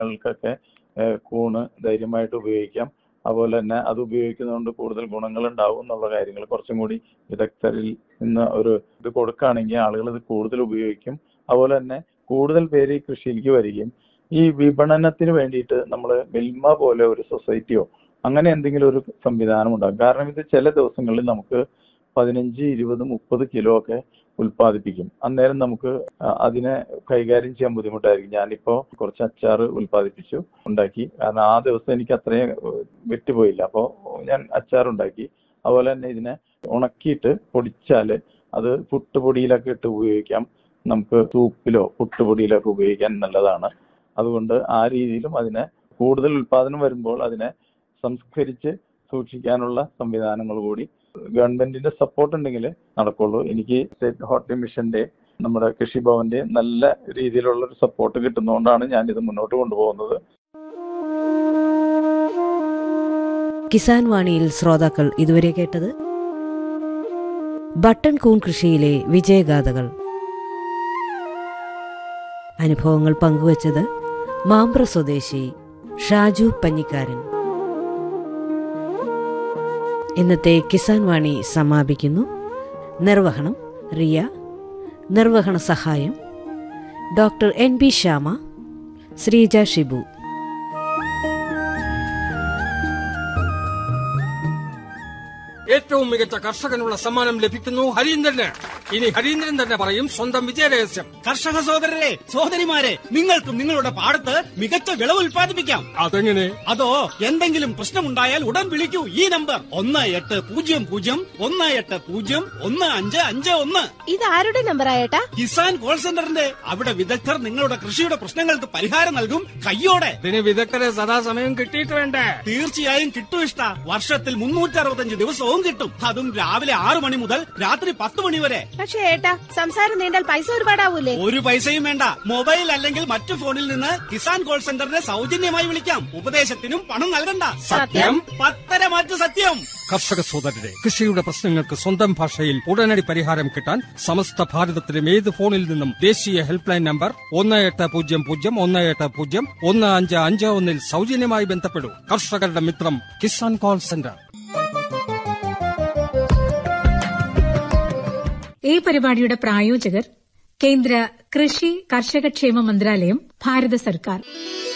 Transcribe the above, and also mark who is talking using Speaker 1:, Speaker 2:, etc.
Speaker 1: മൃഗങ്ങൾക്കൊക്കെ ഏഹ് കൂണ് ധൈര്യമായിട്ട് ഉപയോഗിക്കാം അതുപോലെ തന്നെ അത് ഉപയോഗിക്കുന്നതുകൊണ്ട് കൂടുതൽ ഗുണങ്ങൾ ഉണ്ടാവും എന്നുള്ള കാര്യങ്ങൾ കുറച്ചും കൂടി വിദഗ്ധരിൽ നിന്ന് ഒരു ഇത് കൊടുക്കുകയാണെങ്കിൽ ആളുകൾ ഇത് കൂടുതൽ ഉപയോഗിക്കും അതുപോലെ തന്നെ കൂടുതൽ പേര് ഈ കൃഷിയിലേക്ക് വരികയും ഈ വിപണനത്തിന് വേണ്ടിയിട്ട് നമ്മൾ മിൽമ പോലെ ഒരു സൊസൈറ്റിയോ അങ്ങനെ എന്തെങ്കിലും ഒരു സംവിധാനം ഉണ്ടാകും കാരണം ഇത് ചില ദിവസങ്ങളിൽ നമുക്ക് പതിനഞ്ച് ഇരുപത് മുപ്പത് കിലോ ഒക്കെ ഉൽപ്പാദിപ്പിക്കും അന്നേരം നമുക്ക് അ- അതിനെ കൈകാര്യം ചെയ്യാൻ ബുദ്ധിമുട്ടായിരിക്കും ഞാനിപ്പോ കുറച്ച് അച്ചാർ ഉൽപ്പാദിപ്പിച്ചു ഉണ്ടാക്കി കാരണം ആ ദിവസം എനിക്ക് അത്രയും ഏഹ്, വിറ്റുപോയില്ല അപ്പോൾ ഞാൻ അച്ചാർ ഉണ്ടാക്കി അതുപോലെ തന്നെ ഇതിനെ ഉണക്കിയിട്ട് പൊടിച്ചാല് അത് പുട്ടുപൊടിയിലൊക്കെ ഇട്ട് ഉപയോഗിക്കാം നമുക്ക് സൂപ്പിലോ പുട്ടുപൊടിയിലൊക്കെ ഉപയോഗിക്കാൻ നല്ലതാണ് അതുകൊണ്ട് ആ രീതിയിലും അതിനെ കൂടുതൽ ഉൽപാദനം വരുമ്പോൾ അതിനെ സംസ്കരിച്ച് സൂക്ഷിക്കാനുള്ള സംവിധാനങ്ങൾ കൂടി ഗവൺമെന്റിന്റെ സപ്പോർട്ട് ഉണ്ടെങ്കിൽ നടക്കുള്ളൂ എനിക്ക് സ്റ്റേറ്റ് ഹോർട്ടി മിഷന്റെ നമ്മുടെ കൃഷിഭവന്റെ നല്ല രീതിയിലുള്ള ഒരു സപ്പോർട്ട് കിട്ടുന്നതുകൊണ്ടാണ് ഞാൻ ഇത് മുന്നോട്ട് കൊണ്ടുപോകുന്നത്
Speaker 2: കിസാൻ വാണിയിൽ ശ്രോതാക്കൾ ഇതുവരെ കേട്ടത് ബട്ടൺ കൂൺ കൃഷിയിലെ വിജയഗാഥകൾ അനുഭവങ്ങൾ പങ്കുവച്ചത് മാമ്പ്ര സ്വദേശി ഷാജു പഞ്ഞിക്കാരൻ ഇന്നത്തെ കിസാൻ വാണി സമാപിക്കുന്നു നിർവഹണം റിയ നിർവഹണ സഹായം doctor N B Shyama Sreeja Shibu
Speaker 3: ഏറ്റവും മികച്ച കർഷകനുള്ള സമ്മാനം ലഭിക്കുന്നു ഹരീന്ദ്രന് ഇനി ഹരീന്ദ്രൻ തന്നെ പറയും സ്വന്തം വിജയരഹസ്യം
Speaker 4: കർഷക സഹോദരരെ സഹോദരിമാരെ നിങ്ങൾക്കും നിങ്ങളുടെ പാടത്ത് മികച്ച വിളവ് ഉൽപ്പാദിപ്പിക്കാം
Speaker 3: അതെങ്ങനെ
Speaker 4: അതോ എന്തെങ്കിലും പ്രശ്നമുണ്ടായാൽ ഉടൻ വിളിക്കൂ ഈ നമ്പർ ഒന്ന് എട്ട് പൂജ്യം പൂജ്യം ഒന്ന് എട്ട് പൂജ്യം ഒന്ന് അഞ്ച് അഞ്ച് ഒന്ന്
Speaker 5: ഇത് ആരുടെ നമ്പറാ ഏട്ടാ
Speaker 4: കിസാൻ കോൾ സെന്ററിന്റെ അവിടെ വിദഗ്ധർ നിങ്ങളുടെ കൃഷിയുടെ പ്രശ്നങ്ങൾക്ക് പരിഹാരം നൽകും കയ്യോടെ
Speaker 3: ഇതിന് വിദഗ്ധരെ സദാസമയം കിട്ടിയിട്ട് വേണ്ടേ
Speaker 4: തീർച്ചയായും കിട്ടും ഇഷ്ട വർഷത്തിൽ മുന്നൂറ്റി അറുപത്തഞ്ച് ദിവസവും കിട്ടും അതും രാവിലെ ആറു മണി മുതൽ രാത്രി പത്ത് മണി വരെ
Speaker 5: പക്ഷേ ഏട്ടാ സംസാരം നീണ്ടാൽ പൈസ ഒരുപാടാവൂലേ
Speaker 4: ഒരു പൈസയും വേണ്ട മൊബൈൽ അല്ലെങ്കിൽ മറ്റു ഫോണിൽ നിന്ന് കിസാൻ കോൾ സെന്ററിനെ സൗജന്യമായി വിളിക്കാം ഉപദേശത്തിനും പണം നൽകണ്ട
Speaker 5: സത്യം?
Speaker 4: പത്തര മാറ്റു സത്യം
Speaker 3: കർഷക സോദരരെ കൃഷിയുടെ പ്രശ്നങ്ങൾക്ക് സ്വന്തം ഭാഷയിൽ ഉടനടി പരിഹാരം കിട്ടാൻ സമസ്ത ഭാരതത്തിലും ഏത് ഫോണിൽ നിന്നും ദേശീയ ഹെൽപ്പ് ലൈൻ നമ്പർ ഒന്ന് എട്ട് പൂജ്യം പൂജ്യം ഒന്ന് എട്ട് പൂജ്യം ഒന്ന് അഞ്ച് അഞ്ച് ഒന്നിൽ സൗജന്യമായി ബന്ധപ്പെടൂ കർഷകരുടെ മിത്രം കിസാൻ കോൾ സെന്റർ
Speaker 6: ഈ പരിപാടിയുടെ പ്രായോജകർ കേന്ദ്ര കൃഷി കർഷകക്ഷേമ മന്ത്രാലയം ഭാരത സർക്കാർ